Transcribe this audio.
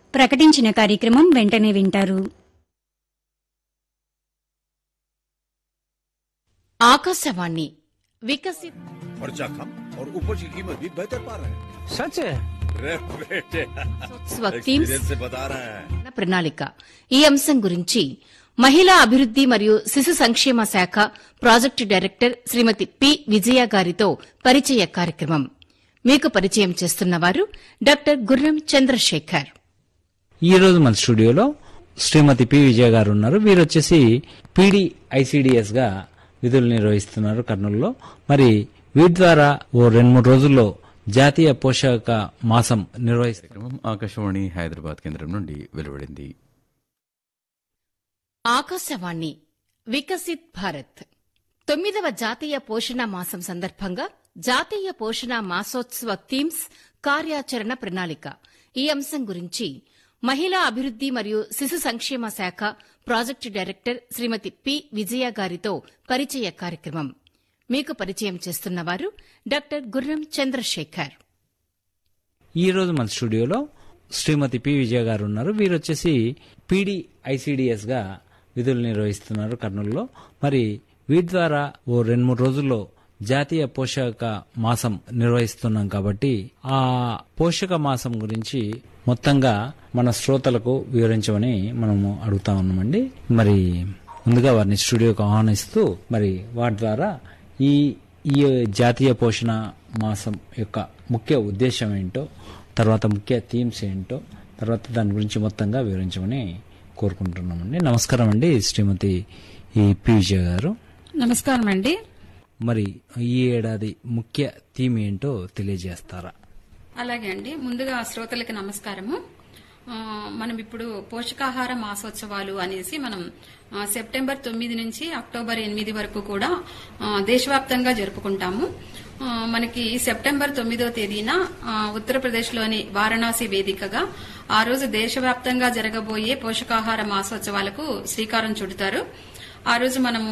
ప్రకటించిన కార్యక్రమం వెంటనే వింటారు ఆకాశవాణి వికసిత్ खर्चा कम और उपज की कीमत भी बेहतर पा रहे हैं सच है रे बेटे స్వతీమ్స్ एक्सपीरियंस से बता रहे हैं ప్రణాళిక ఈ అంశం గురించి మహిళా అభివృద్ది మరియు శిశు సంక్షేమ శాఖ project director Shrimati P Vijaya గారితో పరిచయ కార్యక్రమం మీకు పరిచయం చేస్తున్నవారు డాక్టర్ గుర్రం చంద్రశేఖర్ ఈ రోజు మన స్టూడియోలో శ్రీమతి పి విజయ గారు ఉన్నారు వీరు వచ్చేసి పీడి ఐసిడిఎస్ గా విధులు నిర్వహిస్తున్నారు కర్నూలులో మరి వీటి ద్వారా ఓ రెండు మూడు రోజుల్లో జాతీయ పోషక మాసం నిర్వహిస్తారు కార్యక్రమం ఆకాశవాణి హైదరాబాద్ కేంద్రం నుండి వెలువడింది ఆకాశవాణి వికసిత్ భారత్ తొమ్మిదవ జాతీయ పోషణ మాసం సందర్భంగా జాతీయ పోషణ మాసోత్సవ థీమ్స్ కార్యాచరణ ప్రణాళిక ఈ అంశం గురించి మహిళా అభివృద్ది మరియు శిశు సంక్షేమ శాఖ project director Shrimati P Vijaya గారితో పరిచయ కార్యక్రమం మీకు పరిచయం చేస్తున్నవారు డాక్టర్ గుర్రం చంద్రశేఖర్ ఈ రోజు మన స్టూడియోలో శ్రీమతి పి విజయ గారు ఉన్నారు వీరు వచ్చేసి పీడి ఐసిడిఎస్ గా విధులు నిర్వహిస్తున్నారు కర్నూలులో మరి వీటి ద్వారా ఓ రెండు మూడు రోజుల్లో జాతీయ పోషక మాసం నిర్వహిస్తున్నాం కాబట్టి ఆ పోషక మాసం గురించి మొత్తంగా మన శ్రోతలకు వివరించమని మనము అడుగుతా ఉన్నామండి మరి ముందుగా వారిని స్టూడియోకి ఆహ్వానిస్తూ మరి వాటి ద్వారా ఈ ఈ జాతీయ పోషణ మాసం యొక్క ముఖ్య ఉద్దేశం ఏంటో తర్వాత ముఖ్య థీమ్స్ ఏంటో తర్వాత దాని గురించి మొత్తంగా వివరించమని కోరుకుంటున్నామండి నమస్కారం అండి శ్రీమతి ఈ పి విజయ గారు నమస్కారం అండి మరి ఈ ఏడాది ముఖ్య థీమ్ ఏంటో తెలియజేస్తారా అలాగే అండి ముందుగా శ్రోతలకి నమస్కారము ఆ, మనం ఇప్పుడు పోషకాహార మాసోత్సవాలు అనేసి మనం ఆ, సెప్టెంబర్ తొమ్మిది నుంచి అక్టోబర్ ఎనిమిది వరకు కూడా ఆ, దేశవ్యాప్తంగా జరుపుకుంటాము ఆ, మనకి సెప్టెంబర్ తొమ్మిదో తేదీన ఆ, ఉత్తరప్రదేశ్లోని వారణాసి వేదికగా ఆ రోజు దేశవ్యాప్తంగా జరగబోయే పోషకాహార మాసోత్సవాలకు శ్రీకారం చుడతారు ఆ రోజు మనము